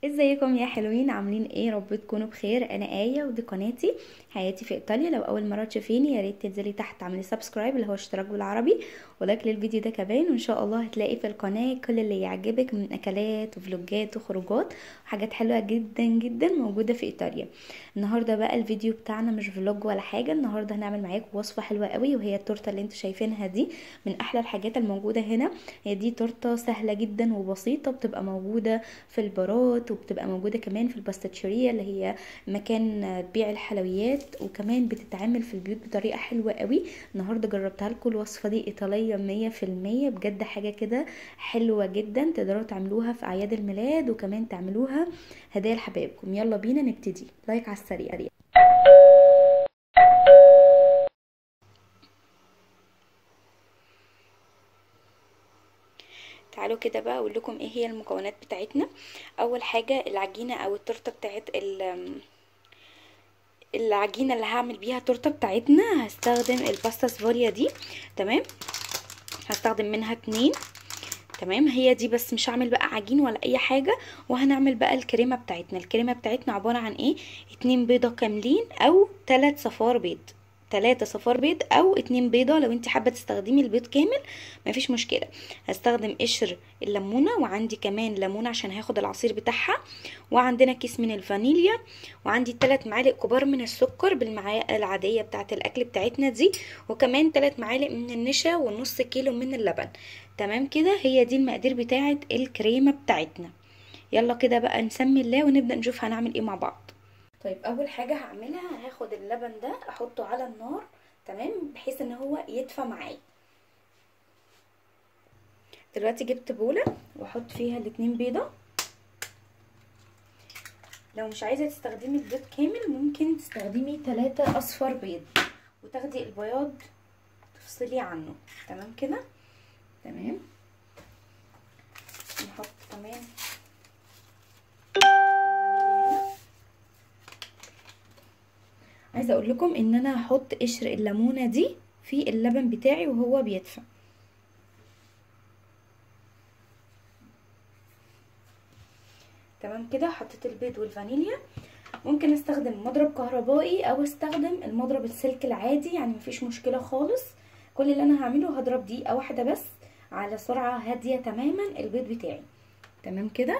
ازيكم يا حلوين عاملين ايه رب تكونوا بخير انا ايه ودي قناتي حياتي في ايطاليا لو اول مره تشوفيني يا ريت تنزلي تحت تعملي سبسكرايب اللي هو اشتراك بالعربي ولايك للفيديو ده كمان وان شاء الله هتلاقي في القناه كل اللي يعجبك من اكلات وفلوجات وخروجات وحاجات حلوه جدا جدا موجوده في ايطاليا النهارده بقى الفيديو بتاعنا مش فلوج ولا حاجه النهارده هنعمل معاكم وصفه حلوه قوي وهي التورته اللي انتوا شايفينها دي من احلى الحاجات الموجوده هنا هي دي تورته سهله جدا وبسيطه بتبقى موجوده في البارات وبتبقى موجوده كمان في الباستاتشوريا اللي هي مكان بيع الحلويات وكمان بتتعمل في البيوت بطريقه حلوه قوي النهارده جربتها لكم الوصفه دي ايطاليه مية في المية بجد حاجه كده حلوه جدا تقدروا تعملوها في اعياد الميلاد وكمان تعملوها هدايا لحبايبكم يلا بينا نبتدي لايك على السريع تعالوا كده بقى اقول لكم ايه هي المكونات بتاعتنا اول حاجه العجينه او التورته بتاعت العجينه اللي هعمل بيها التورته بتاعتنا هستخدم الباستا سفوريا دي تمام هستخدم منها اتنين تمام هي دي بس مش هعمل بقى عجين ولا اي حاجه وهنعمل بقى الكريمه بتاعتنا الكريمه بتاعتنا عباره عن ايه اتنين بيضه كاملين او تلات صفار بيض تلاتة صفار بيض او اتنين بيضة لو انت حابة تستخدمي البيض كامل مفيش مشكلة هستخدم قشر الليمونة وعندي كمان ليمونة عشان هاخد العصير بتاعها وعندنا كيس من الفانيليا وعندي تلات معالق كبار من السكر بالمعالق العادية بتاعة الاكل بتاعتنا دي وكمان تلات معالق من النشا ونص كيلو من اللبن تمام كده هي دي المقادير بتاعة الكريمة بتاعتنا يلا كده بقى نسمي الله ونبدأ نشوف هنعمل ايه مع بعض طيب اول حاجه هعملها هاخد اللبن ده احطه على النار تمام بحيث ان هو يدفى معايا دلوقتي جبت بوله واحط فيها الاتنين بيضه لو مش عايزه تستخدمي البيض كامل ممكن تستخدمي تلاتة اصفر بيض وتاخدي البياض تفصلي عنه تمام كده تمام نحط كمان عايزه اقول لكم ان انا هحط قشر الليمونه دي في اللبن بتاعي وهو بيدفى تمام كده حطيت البيض والفانيليا ممكن استخدم مضرب كهربائي او استخدم المضرب السلك العادي يعني مفيش مشكله خالص كل اللي انا هعمله هضرب دقيقه واحده بس على سرعه هاديه تماما البيض بتاعي تمام كده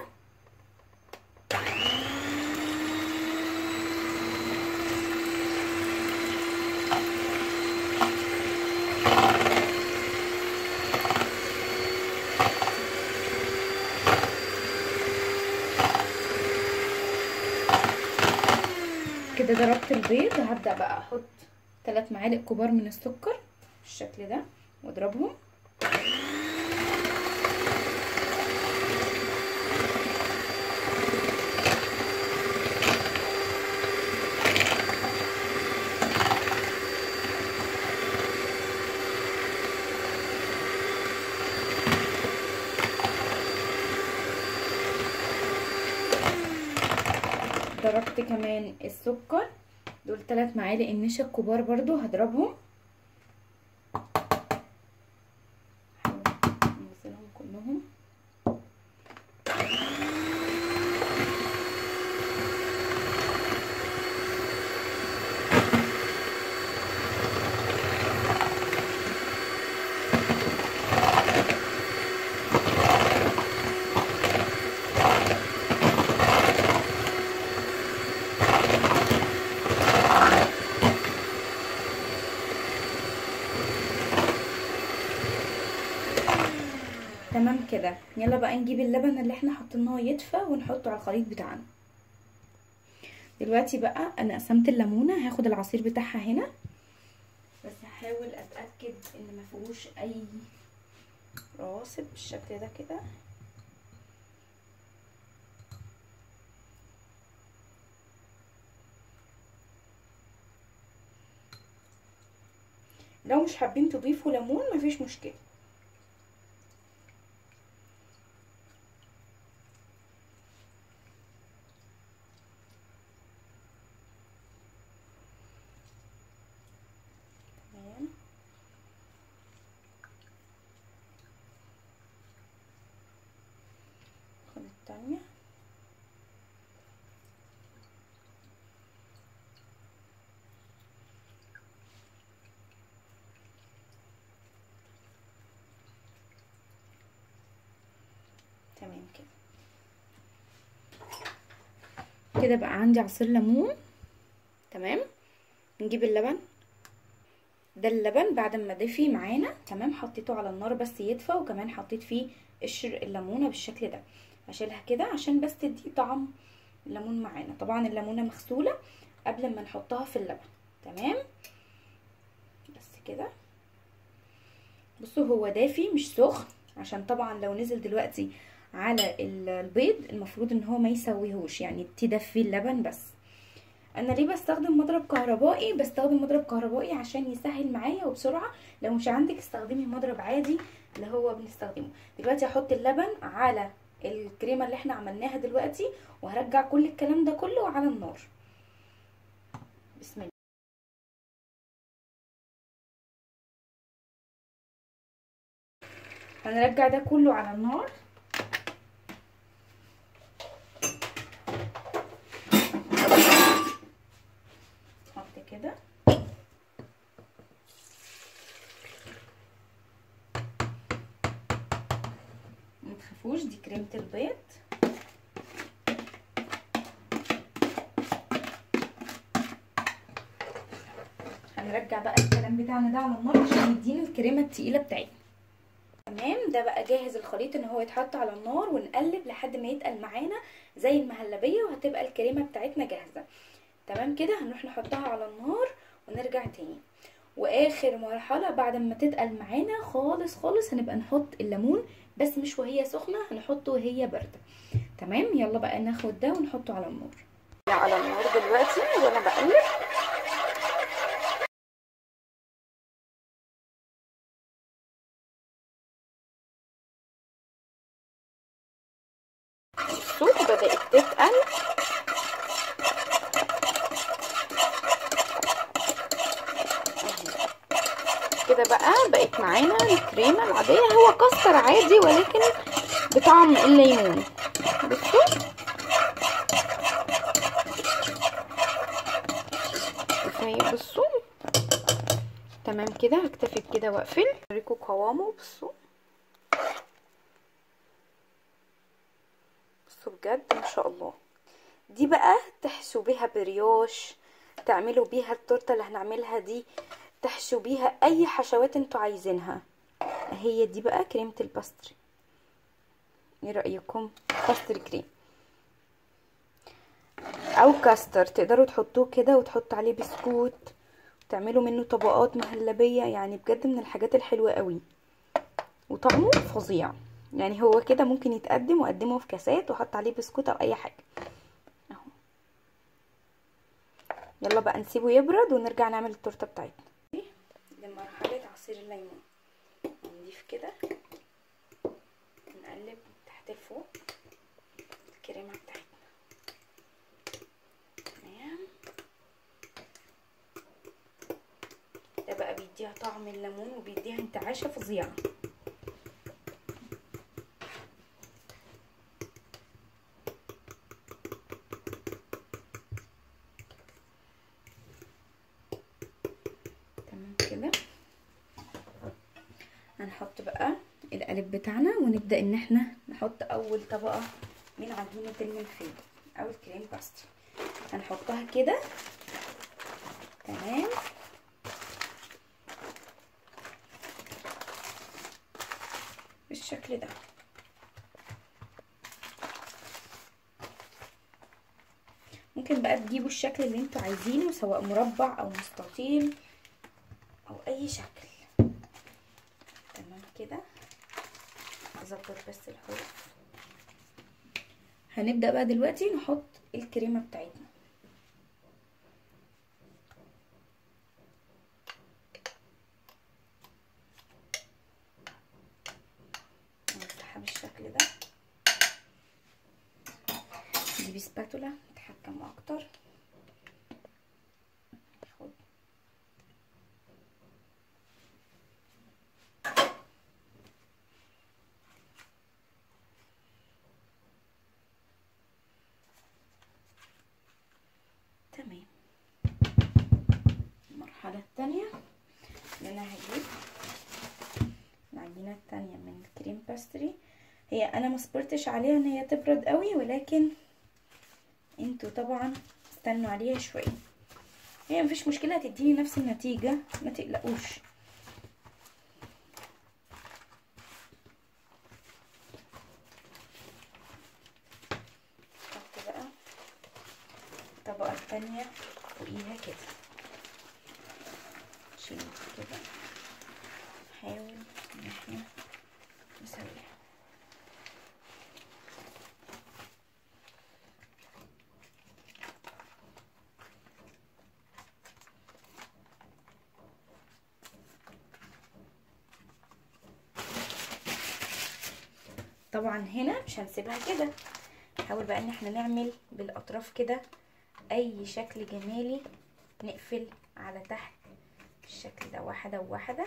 كده ضربت البيض هبدأ بقى احط ثلاث معالق كبار من السكر بالشكل ده واضربهم ضربت كمان السكر دول ثلاث معالق النشا الكبار برضو هضربهم ننزلهم كلهم تمام كده يلا بقى نجيب اللبن اللي احنا حطيناه يدفى ونحطه على الخليط بتاعنا دلوقتي بقى انا قسمت الليمونه هاخد العصير بتاعها هنا بس هحاول اتاكد ان ما فيهوش اي رواسب بالشكل ده كده لو مش حابين تضيفوا ليمون مفيش مشكله التانية تمام كده كده بقى عندي عصير ليمون تمام نجيب اللبن ده اللبن بعد ما دفي معانا تمام حطيته على النار بس يدفى وكمان حطيت فيه قشر الليمونه بالشكل ده هشيلها كده عشان بس تدي طعم الليمون معانا طبعا الليمونه مغسوله قبل ما نحطها في اللبن تمام بس كده بصوا هو دافي مش سخن عشان طبعا لو نزل دلوقتي على البيض المفروض ان هو ما يسويهوش يعني تدفي اللبن بس انا ليه بستخدم مضرب كهربائي بستخدم مضرب كهربائي عشان يسهل معايا وبسرعه لو مش عندك استخدمي مضرب عادي اللي هو بنستخدمه دلوقتي هحط اللبن على الكريمه اللي احنا عملناها دلوقتي وهرجع كل الكلام ده كله على النار بسم الله هنرجع ده كله على النار نحط كده متخافوش دي كريمة البيض هنرجع بقى الكلام بتاعنا ده على النار عشان يدينا الكريمة التقيلة بتاعتنا تمام ده بقى جاهز الخليط ان هو يتحط على النار ونقلب لحد ما يتقل معانا زي المهلبيه وهتبقى الكريمه بتاعتنا جاهزه تمام كده هنروح نحطها على النار ونرجع تاني واخر مرحله بعد ما تتقل معانا خالص خالص هنبقى نحط الليمون بس مش وهي سخنه هنحطه وهي بارده تمام يلا بقى ناخد ده ونحطه على النار على النار دلوقتي وانا بقلب الصوت بدأت تتقل كده بقى بقت معانا الكريمة العادية هو كاستر عادي ولكن بطعم الليمون بصوا كفاية بصوا تمام كده هكتفي بكده واقفل اوريكم قوامه بصوا بصوا بجد ما شاء الله دي بقى تحشوا بيها بريوش تعملوا بيها التورته اللي هنعملها دي تحشوا بيها اي حشوات انتوا عايزينها هي دي بقى كريمه الباستري ايه رايكم باستري كريم او كاستر تقدروا تحطوه كده وتحطوا عليه بسكوت وتعملوا منه طبقات مهلبيه يعني بجد من الحاجات الحلوه قوي وطعمه فظيع يعني هو كده ممكن يتقدم وقدمه في كاسات وحط عليه بسكوت او اي حاجه اهو يلا بقى نسيبه يبرد ونرجع نعمل التورته بتاعتنا لمرحله عصير الليمون نضيف كده نقلب تحت لفوق الكريمه بتاعتنا تمام ده بقى بيديها طعم الليمون وبيديها انتعاشه فظيعه كده هنحط بقى القالب بتاعنا ونبدا ان احنا نحط اول طبقه من عجينه الملفيه او الكريم باستري هنحطها كده تمام بالشكل ده ممكن بقى تجيبوا الشكل اللي انتوا عايزينه سواء مربع او مستطيل او اي شكل تمام كده اظبط بس الحروف هنبدا بقى دلوقتي نحط الكريمه بتاعتنا نمسحها بالشكل ده نجيب سباتولا نتحكم اكتر ناخد تمام المرحلة التانية ان انا هجيب العجينة التانية من الكريم باستري هي انا ما صبرتش عليها ان هي تبرد قوي ولكن انتوا طبعا استنوا عليها شويه هي مفيش مشكله هتديني نفس النتيجه ما تقلقوش حط بقى الطبقه التانية فوقيها كده نشيل كده نحاول ان احنا نسويها طبعا هنا مش هنسيبها كده نحاول بقى ان احنا نعمل بالاطراف كده اي شكل جمالي نقفل على تحت بالشكل ده واحدة وواحدة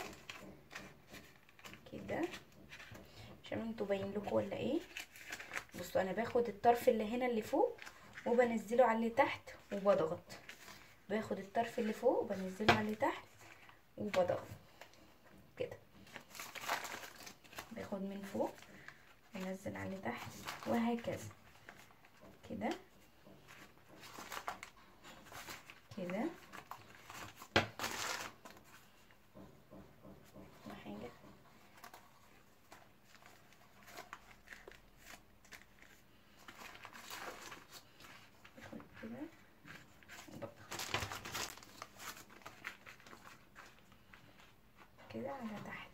كده مش عارفه انتوا باين لكم ولا ايه بصوا انا باخد الطرف اللي هنا اللي فوق وبنزله على اللي تحت وبضغط باخد الطرف اللي فوق وبنزله على اللي تحت وبضغط كده باخد من فوق ونزل على اللي تحت وهكذا كده كده حاجة كده كده على تحت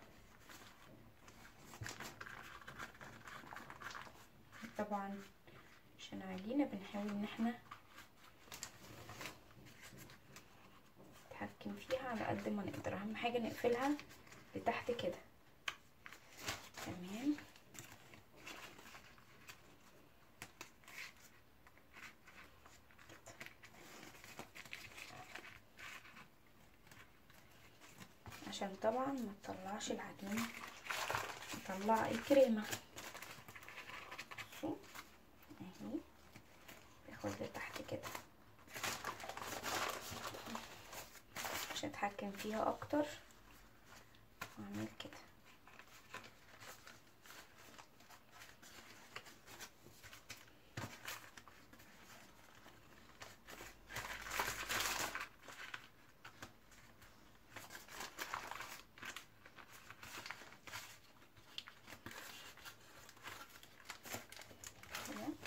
طبعا عشان عجينة بنحاول ان احنا نتحكم فيها على قد ما نقدر اهم حاجة نقفلها لتحت كده تمام عشان طبعا ما تطلعش العجينة تطلع الكريمة بصوا اهي باخد لتحت كده عشان اتحكم فيها اكتر واعمل كده كده.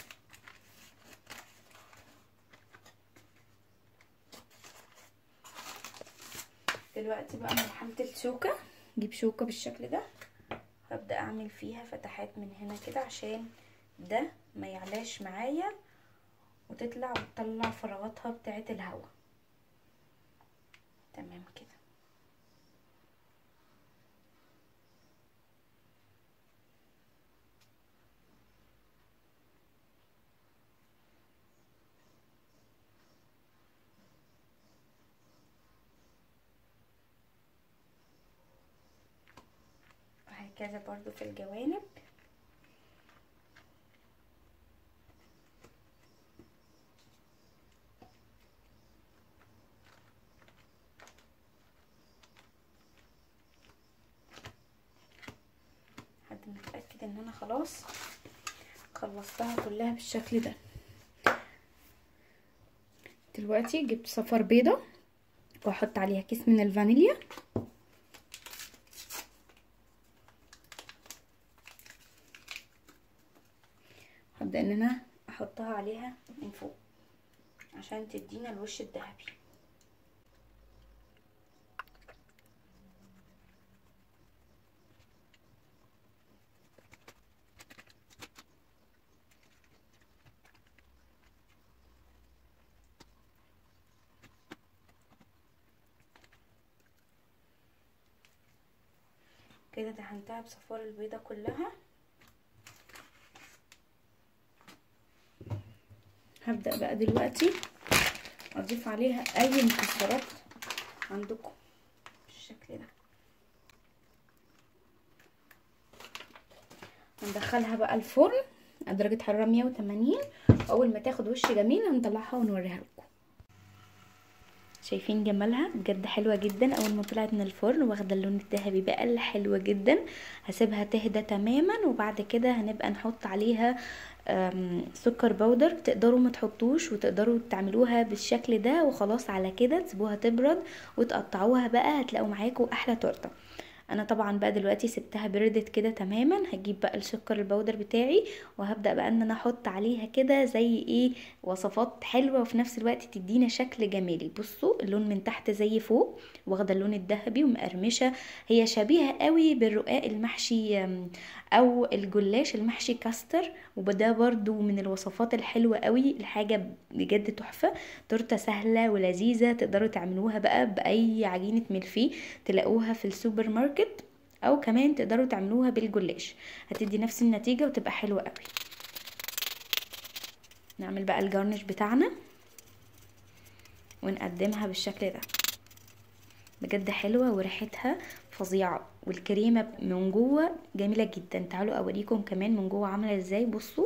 دلوقتي بقى مرحلة الشوكة اجيب شوكة بالشكل ده هبدأ اعمل فيها فتحات من هنا كده عشان ده ما يعلاش معايا وتطلع وتطلع فراغاتها بتاعة الهواء تمام كده وهكذا برضو في الجوانب لحد ما اتاكد ان انا خلاص خلصتها كلها بالشكل ده دلوقتي جبت صفار بيضه واحط عليها كيس من الفانيليا هبدأ ان انا احطها عليها من فوق عشان تدينا الوش الذهبي كده دهنتها بصفار البيضة كلها هبدأ بقى دلوقتي اضيف عليها اي مكسرات عندكم بالشكل ده هندخلها بقى الفرن على درجة حرارة 180 اول ما تاخد وش جميل هنطلعها ونوريها لكم شايفين جمالها بجد حلوه جدا اول ما طلعت من الفرن واخده اللون الذهبي بقى اللي حلوه جدا هسيبها تهدى تماما وبعد كده هنبقى نحط عليها أم، سكر بودر تقدروا ما تحطوش وتقدروا تعملوها بالشكل ده وخلاص على كده تسيبوها تبرد وتقطعوها بقى هتلاقوا معاكم احلى تورته انا طبعا بقى دلوقتي سبتها بردت كده تماما هجيب بقى السكر البودر بتاعي وهبدا بقى ان انا احط عليها كده زي ايه وصفات حلوه وفي نفس الوقت تدينا شكل جمالي بصوا اللون من تحت زي فوق واخده اللون الذهبي ومقرمشه هي شبيهه قوي بالرقاق المحشي أم، او الجلاش المحشي كاستر وده برضو من الوصفات الحلوه قوي الحاجه بجد تحفه تورته سهله ولذيذه تقدروا تعملوها بقى باي عجينه ملفيه تلاقوها في السوبر ماركت او كمان تقدروا تعملوها بالجلاش هتدي نفس النتيجه وتبقى حلوه قوي نعمل بقى الجارنش بتاعنا ونقدمها بالشكل ده بجد حلوه وريحتها فظيعه والكريمه من جوه جميله جدا تعالوا اوريكم كمان من جوه عامله ازاي بصوا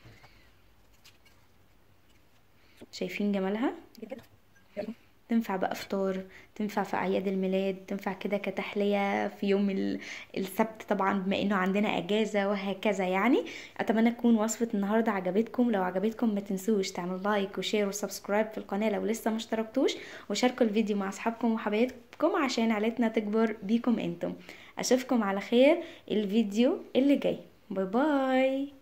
شايفين جمالها تنفع بقى فطار تنفع في اعياد الميلاد تنفع كده كتحليه في يوم ال- السبت طبعا بما انه عندنا اجازه وهكذا يعني اتمنى تكون وصفه النهارده عجبتكم لو عجبتكم ما تنسوش تعملوا لايك وشير وسبسكرايب في القناه لو لسه ما اشتركتوش وشاركوا الفيديو مع اصحابكم وحبايبكم عشان عيلتنا تكبر بيكم انتم اشوفكم على خير الفيديو اللي جاي باي باي